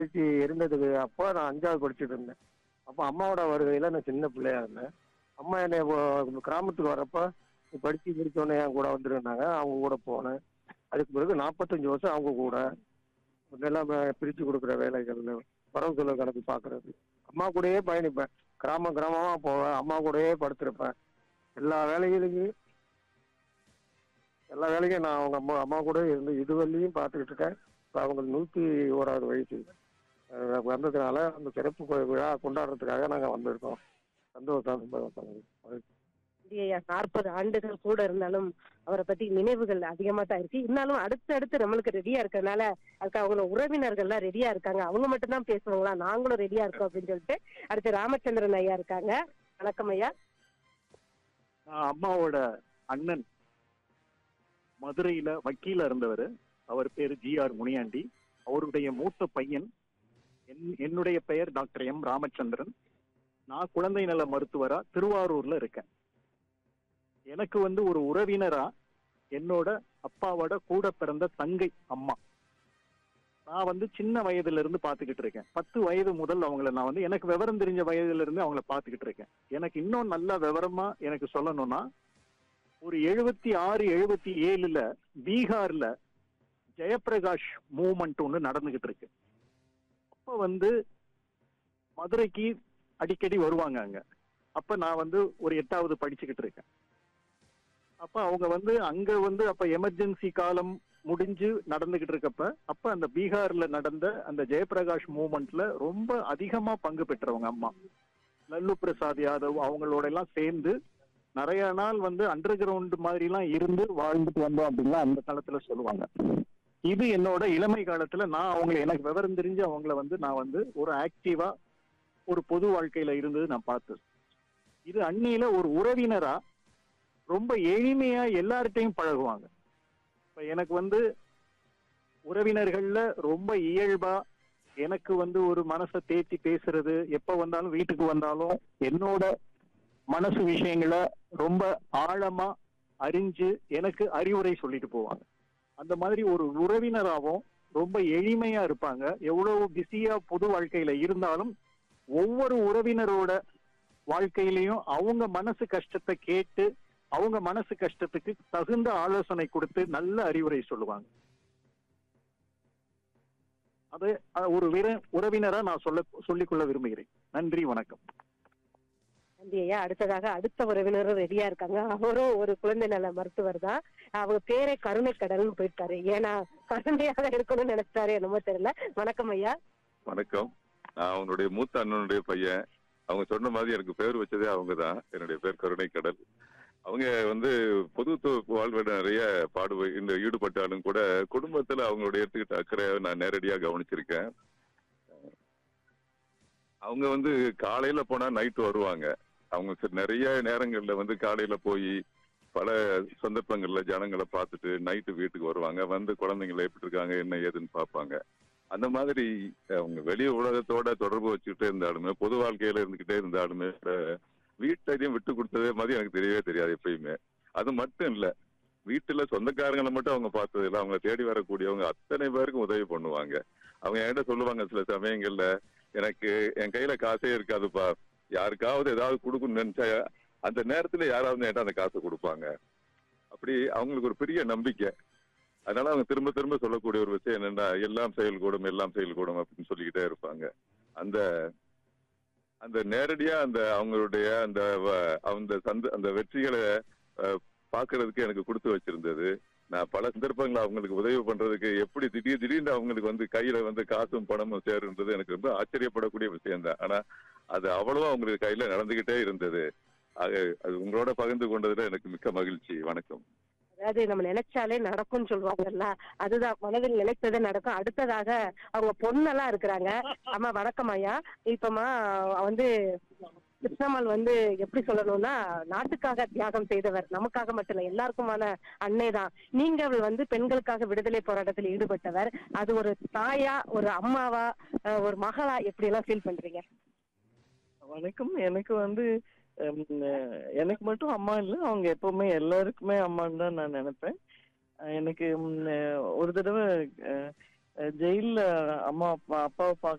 வச்சு இருந்ததுக்கு அப்போ நான் அஞ்சாவது படிச்சுட்டு இருந்தேன் அப்போ அம்மாவோட வருகையில் நான் சின்ன பிள்ளையா இருந்தேன் அம்மா என்னை இப்போ கிராமத்துக்கு வரப்போ நீ படித்து முடிச்சோடனே என் கூட வந்துருந்தாங்க அவங்க கூட போனேன் அதுக்கு பிறகு நாற்பத்தஞ்சு வருஷம் அவங்க கூட எல்லாம் பிரித்து கொடுக்குற வேலைகள் வரவு செலவு கணக்கு பார்க்கறது அம்மா கூடயே பயணிப்பேன் கிராமம் கிராமமாக போவேன் அம்மா கூடயே படுத்திருப்பேன் எல்லா வேலைகளுக்கும் எல்லா வேலையும் நான் அவங்க அம்மா அம்மா கூட இருந்து இதுவரையும் பார்த்துக்கிட்டு இருக்கேன் இப்போ அவங்களுக்கு நூற்றி ஓராவது வயசு அஹ் வந்ததுனால அந்த சிறப்பு கு- விழா கொண்டாடுறதுக்காக நாங்கள் வந்திருக்கோம் சந்தோஷம் ரொம்ப சந்தோஷம். ஐயா நாற்பது ஆண்டுகள் கூட இருந்தாலும் அவரை பத்தி நினைவுகள் அதிகமா தான் இருக்கு இருந்தாலும் அடுத்து அடுத்து நம்மளுக்கு ரெடியா இருக்கறனால அதுக்கு அவங்க உறவினர்கள் எல்லாம் ரெடியா இருக்காங்க அவங்க மட்டும் தான் பேசுவாங்களா நாங்களும் ரெடியா இருக்கோம் அப்படின்னு சொல்லிட்டு அடுத்து ராமச்சந்திரன் ஐயா இருக்காங்க வணக்கம் ஐயா நான் அம்மாவோட அண்ணன் மதுரையில வக்கீலா இருந்தவர் அவர் பேரு ஜி ஆர் முனியாண்டி அவருடைய மூத்த பையன் என்- என்னுடைய பெயர் டாக்டர் எம் ராமச்சந்திரன் நான் குழந்தை நல மருத்துவரா திருவாரூர்ல இருக்கேன் எனக்கு வந்து ஒரு உறவினரா என்னோட அப்பாவோட கூட பிறந்த தங்கை அம்மா நான் வந்து சின்ன வயதுல இருந்து பாத்துக்கிட்டு இருக்கேன் பத்து வயது முதல் அவங்கள நான் வந்து எனக்கு விவரம் தெரிஞ்ச வயதுல இருந்து அவங்கள பாத்துக்கிட்டு இருக்கேன் எனக்கு இன்னும் நல்ல விவரமா எனக்கு சொல்லணும்னா ஒரு எழுபத்தி ஆறு எழுபத்தி ஏழுல பீகார்ல ஜெயப்பிரகாஷ் மூவ்மெண்ட் ஒன்று நடந்துகிட்டு இருக்கு அப்ப வந்து மதுரைக்கு அடிக்கடி வருவாங்க அங்க அப்ப நான் வந்து ஒரு எட்டாவது படிச்சுக்கிட்டு இருக்கேன் அப்ப அவங்க வந்து அங்க வந்து அப்ப எமர்ஜென்சி காலம் முடிஞ்சு நடந்துகிட்டு இருக்கப்ப அப்ப அந்த பீகார்ல நடந்த அந்த ஜெயப்பிரகாஷ் மூவ்மெண்ட்ல ரொம்ப அதிகமா பங்கு பெற்றவங்க அம்மா லல்லு பிரசாத் யாதவ் அவங்களோட எல்லாம் சேர்ந்து நிறைய நாள் வந்து அண்டர் கிரவுண்ட் மாதிரி எல்லாம் இருந்து வாழ்ந்துட்டு வந்தோம் அப்படின்லாம் அந்த காலத்துல சொல்லுவாங்க இது என்னோட இளமை காலத்துல நான் அவங்கள எனக்கு விவரம் தெரிஞ்சு அவங்கள வந்து நான் வந்து ஒரு ஆக்டிவா ஒரு பொது வாழ்க்கையில இருந்தது நான் பார்த்தது இது அன்னியில ஒரு உறவினரா ரொம்ப எளிமையா எல்லார்ட்டையும் பழகுவாங்க இப்ப எனக்கு வந்து உறவினர்கள்ல ரொம்ப இயல்பா எனக்கு வந்து ஒரு மனசை தேத்தி பேசுறது எப்ப வந்தாலும் வீட்டுக்கு வந்தாலும் என்னோட மனசு விஷயங்களை ரொம்ப ஆழமா அறிஞ்சு எனக்கு அறிவுரை சொல்லிட்டு போவாங்க அந்த மாதிரி ஒரு உறவினராகவும் ரொம்ப எளிமையா இருப்பாங்க எவ்வளவு பிஸியா பொது வாழ்க்கையில இருந்தாலும் ஒவ்வொரு உறவினரோட வாழ்க்கையிலையும் அவங்க மனசு கஷ்டத்தை கேட்டு அவங்க மனசு கஷ்டத்துக்கு தகுந்த ஆலோசனை கொடுத்து நல்ல அறிவுரை சொல்லுவாங்க அது அஹ், ஒரு விர உறவினரா நான் சொல்ல சொல்லிக்கொள்ள விரும்புகிறேன் நன்றி வணக்கம் நன்றி ஐயா அடுத்ததாக அடுத்த உறவினரும் ரெடியா இருக்காங்க அவரும் ஒரு குழந்தை நல மருத்துவர் தான் அவங்க பேரே கருணை கடல்னு போயிட்டாரு ஏன்னா கருணையாக இருக்கணும்னு நினைச்சாரு என்னமோ தெரியல வணக்கம் ஐயா வணக்கம் நான் அவனுடைய மூத்த அண்ணனுடைய பையன் அவங்க சொன்ன மாதிரி எனக்கு பேர் வச்சதே அவங்க தான் என்னுடைய பேர் கருணை கடல் அவங்க வந்து பொதுத்துவ வாழ்வில் நிறைய பாடு இந்த ஈடுபட்டாலும் கூட குடும்பத்துல அவங்களுடைய எடுத்துக்கிட்ட அக்கறையை நான் நேரடியா கவனிச்சிருக்கேன் அவங்க வந்து காலையில போனா நைட்டு வருவாங்க அவங்க சரி நிறைய நேரங்கள்ல வந்து காலையில போய் பல சந்தர்ப்பங்கள்ல ஜனங்களை பார்த்துட்டு நைட்டு வீட்டுக்கு வருவாங்க வந்து குழந்தைங்களை எப்படி இருக்காங்க என்ன ஏதுன்னு பார்ப்பாங்க அந்த மாதிரி அவங்க வெளி உலகத்தோட தொடர்பு வச்சுக்கிட்டே இருந்தாலுமே பொது வாழ்க்கையில இருந்துகிட்டே இருந்தாலுமே அஹ், வீட்டையும் விட்டு கொடுத்ததே மாதிரி எனக்கு தெரியவே தெரியாது எப்பயுமே அது மட்டும் இல்ல வீட்டுல சொந்தக்காரங்களை மட்டும் அவங்க பார்த்தது இல்ல அவங்க தேடி வரக்கூடியவங்க அத்தனை பேருக்கும் உதவி பண்ணுவாங்க அவங்க என்கிட்ட சொல்லுவாங்க சில சமயங்கள்ல எனக்கு என் கையில காசே இருக்காதுப்பா யாருக்காவது ஏதாவது கொடுக்கணும்னு நினைச்சா அந்த நேரத்துல யாராவது என்கிட்ட அந்த காசை கொடுப்பாங்க அப்படி அவங்களுக்கு ஒரு பெரிய நம்பிக்கை அதனால அவங்க திரும்ப திரும்ப சொல்லக்கூடிய ஒரு விஷயம் என்னன்னா எல்லாம் செயல்கூடும் எல்லாம் செயல்கூடும் அப்படின்னு சொல்லிக்கிட்டே இருப்பாங்க அந்த அந்த நேரடியா அந்த அவங்களுடைய அந்த வ- அந்த சந்த அந்த வெற்றிகளை அஹ், பார்க்கிறதுக்கு எனக்கு கொடுத்து வச்சிருந்தது நான் பல சந்தர்ப்பங்கள் அவங்களுக்கு உதவி பண்றதுக்கு எப்படி திடீர் திடீர்னு அவங்களுக்கு வந்து கையில வந்து காசும் பணமும் சேருன்றது எனக்கு ரொம்ப ஆச்சரியப்படக்கூடிய விஷயம்தான் ஆனா அது அவ்வளவா அவங்களுக்கு கையில நடந்துகிட்டே இருந்தது ஆக அது உங்களோட பகிர்ந்து கொண்டதுல எனக்கு மிக்க மகிழ்ச்சி வணக்கம் அதாவது நம்ம நினைச்சாலே நடக்கும்னு சொல்லுவாங்கல்ல அதுதான் மனதில் நினைத்ததே நடக்கும் அடுத்ததாக அவங்க பொண்ணெல்லாம் இருக்கிறாங்க அம்மா வணக்கம் ஐயா இப்பமா வந்து கிருஷ்ணம்மாள் வந்து எப்படி சொல்லணும்னா நாட்டுக்காக தியாகம் செய்தவர் நமக்காக மட்டும் இல்ல எல்லாருக்குமான அன்னை தான் நீங்கள் வந்து பெண்களுக்காக விடுதலை போராட்டத்தில் ஈடுபட்டவர் அது ஒரு தாயா ஒரு அம்மாவா அஹ், ஒரு மகளா எப்படி எல்லாம் ஃபீல் பண்றீங்க வணக்கம் எனக்கு வந்து ஹம், அஹ், எனக்கு மட்டும் அம்மா இல்லை அவங்க எப்பவுமே எல்லாருக்குமே அம்மான்னு தான் நான் நினைப்பேன் அஹ், எனக்கு ஹம், அஹ், ஒரு தடவை அஹ், அஹ் ஜெயில்ல அம்மா அப்பா அப்பாவை பார்க்க